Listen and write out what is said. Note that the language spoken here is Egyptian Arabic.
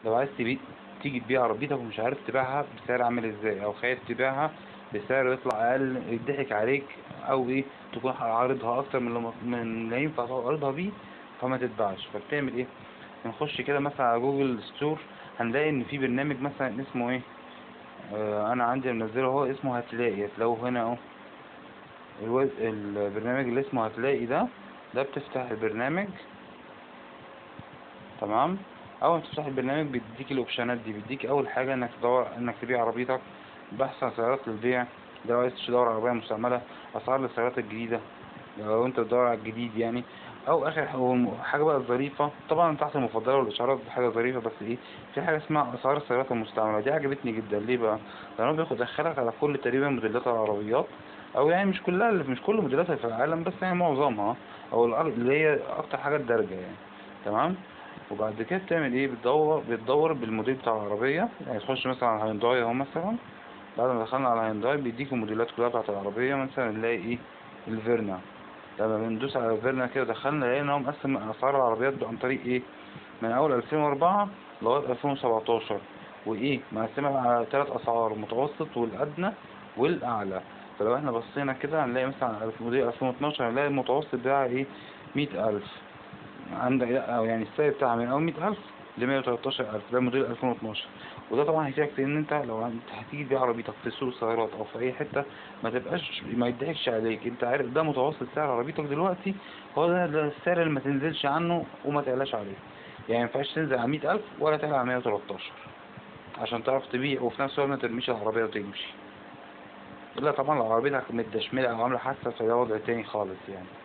لو عايز تبيع تيجي تبيع عربيتك ومش عارف تبيعها بسعر عامل ازاي او خايف تبيعها بسعر يطلع اقل يضحك عليك او ايه تكون عارضها اكتر من اللي من اللي ينفع تعرضها بيه فما تتباعش فبتعمل ايه نخش كده مثلا على جوجل ستور هنلاقي ان في برنامج مثلا اسمه ايه آه انا عندي منزله اهو اسمه هتلاقي هتلاقوه هنا اهو الوز... البرنامج اللي اسمه هتلاقي ده ده بتفتح البرنامج تمام اول ما تفتح البرنامج بيديك الاوبشنات دي بيديك اول حاجه انك تدور انك تبيع عربيتك بحث عن سيارات للبيع لو عايز تدور على عربيه مستعمله اسعار للسيارات الجديده لو انت بتدور على الجديد يعني او اخر ح- حاجه بقى ظريفه طبعا تحت المفضله والاشعارات دي حاجه ظريفه بس ايه في حاجه اسمها اسعار السيارات المستعمله دي عجبتني جدا ليه بقى لانه بياخد يدخلك على كل تقريبا موديلات العربيات او يعني مش كلها مش كل موديلاتها في العالم بس يعني معظمها او الأر- اللي هي اكتر حاجه الدرجه يعني تمام وبعد كده بتعمل ايه بتدور بتدور بالموديل بتاع العربيه يعني تخش مثلا على هيونداي اهو مثلا بعد ما دخلنا على هيونداي بيديك الموديلات كلها بتاعت العربيه مثلا نلاقي ايه الفيرنا لما بندوس على الفيرنا كده دخلنا لقينا ان هو مقسم اسعار العربيات عن طريق ايه من اول 2004 لغايه 2017 وايه مقسمها على ثلاث اسعار المتوسط والادنى والاعلى فلو احنا بصينا كده هنلاقي مثلا على موديل 2012 هنلاقي المتوسط بتاعها ايه 100000 عندك أو يعني السعر بتاعها من اول 100000 ل 113000 ده موديل 2012 وده طبعا هيفيدك في ان انت لو انت هتيجي تبيع عربيتك في سوق السيارات او في اي حته ما تبقاش ما يضحكش عليك انت عارف ده متوسط سعر عربيتك دلوقتي هو ده, ده السعر اللي ما تنزلش عنه وما تعلاش عليه يعني ما ينفعش تنزل على 100000 ولا تعلى على 113 عشان تعرف تبيع وفي نفس الوقت ما ترميش العربيه وتمشي الا طبعا لو عربيتك متدشمله او عامله حادثه فده وضع تاني خالص يعني